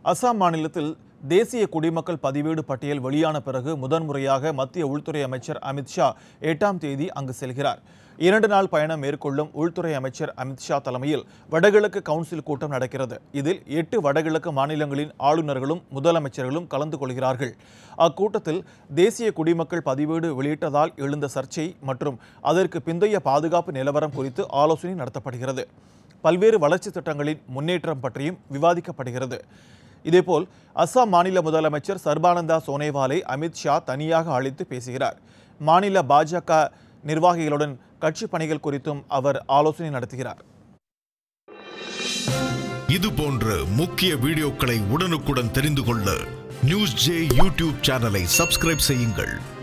அசாம் மாநிலத்தில் தேசிய குடிமக்கள் பதிவேடு பட்டியல் வெளியான பிறகு முதன்முறையாக மத்திய உள்துறை அமைச்சர் அமித்ஷா எட்டாம் தேதி அங்கு செல்கிறார் இரண்டு நாள் பயணம் மேற்கொள்ளும் உள்துறை அமைச்சர் அமித்ஷா தலைமையில் வடகிழக்கு கவுன்சில் கூட்டம் நடக்கிறது இதில் எட்டு வடகிழக்கு மாநிலங்களின் ஆளுநர்களும் முதலமைச்சர்களும் கலந்து கொள்கிறார்கள் அக்கூட்டத்தில் தேசிய குடிமக்கள் பதிவேடு வெளியிட்டதால் எழுந்த சர்ச்சை மற்றும் அதற்கு பிந்தைய பாதுகாப்பு நிலவரம் குறித்து ஆலோசனை நடத்தப்படுகிறது பல்வேறு வளர்ச்சி திட்டங்களின் முன்னேற்றம் பற்றியும் விவாதிக்கப்படுகிறது இதேபோல் அஸ்ஸாம் மாநில முதலமைச்சர் சர்பானந்தா சோனேவாலை அமித்ஷா தனியாக அழைத்து பேசுகிறார் மாநில பாஜக நிர்வாகிகளுடன் கட்சி பணிகள் குறித்தும் அவர் ஆலோசனை நடத்துகிறார் இது போன்ற முக்கிய வீடியோக்களை உடனுக்குடன் தெரிந்து கொள்ள நியூஸ் ஜே யூடியூப் சேனலை சப்ஸ்கிரைப் செய்யுங்கள்